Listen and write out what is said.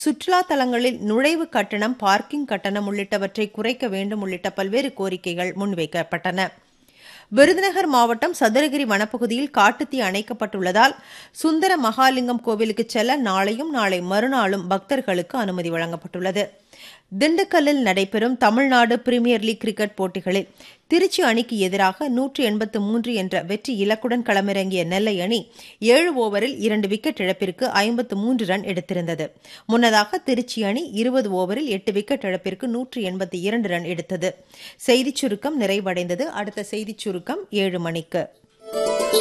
சுற்றுலா தலங்களில் நுழைவு கட்டணம் பார்க்கிங் கட்டணம் உள்ளிட்டவற்றை குறைக்க வேண்டும் உள்ளிட்ட பல்வேறு கோரிக்கைகள் முன்வைக்கப்பட்டன விருதுநகர் மாவட்டம் சதுரகிரி வனப்பகுதியில் காட்டுத்தீ அணைக்கப்பட்டுள்ளதால் சுந்தர மகாலிங்கம் கோவிலுக்கு செல்ல நாளையும் நாளை மறுநாளும் பக்தர்களுக்கு அனுமதி வழங்கப்பட்டுள்ளது திண்டுக்கல்லில் நடைபெறும் தமிழ்நாடு பிரீமியர் லீக் கிரிக்கெட் போட்டிகளில் திருச்சி அணிக்கு எதிராக நூற்று எண்பத்து மூன்று என்ற வெற்றி இலக்குடன் களமிறங்கிய நெல்லை அணி ஏழு ஓவரில் இரண்டு விக்கெட் இழப்பிற்கு ஐம்பத்து மூன்று ரன் எடுத்திருந்தது முன்னதாக திருச்சி அணி இருபது ஓவரில் எட்டு விக்கெட் இழப்பிற்கு நூற்று எண்பத்தி இரண்டு ரன் எடுத்தது செய்திச் சுருக்கம் நிறைவடைந்தது அடுத்த செய்திச் சுருக்கம் ஏழு மணிக்கு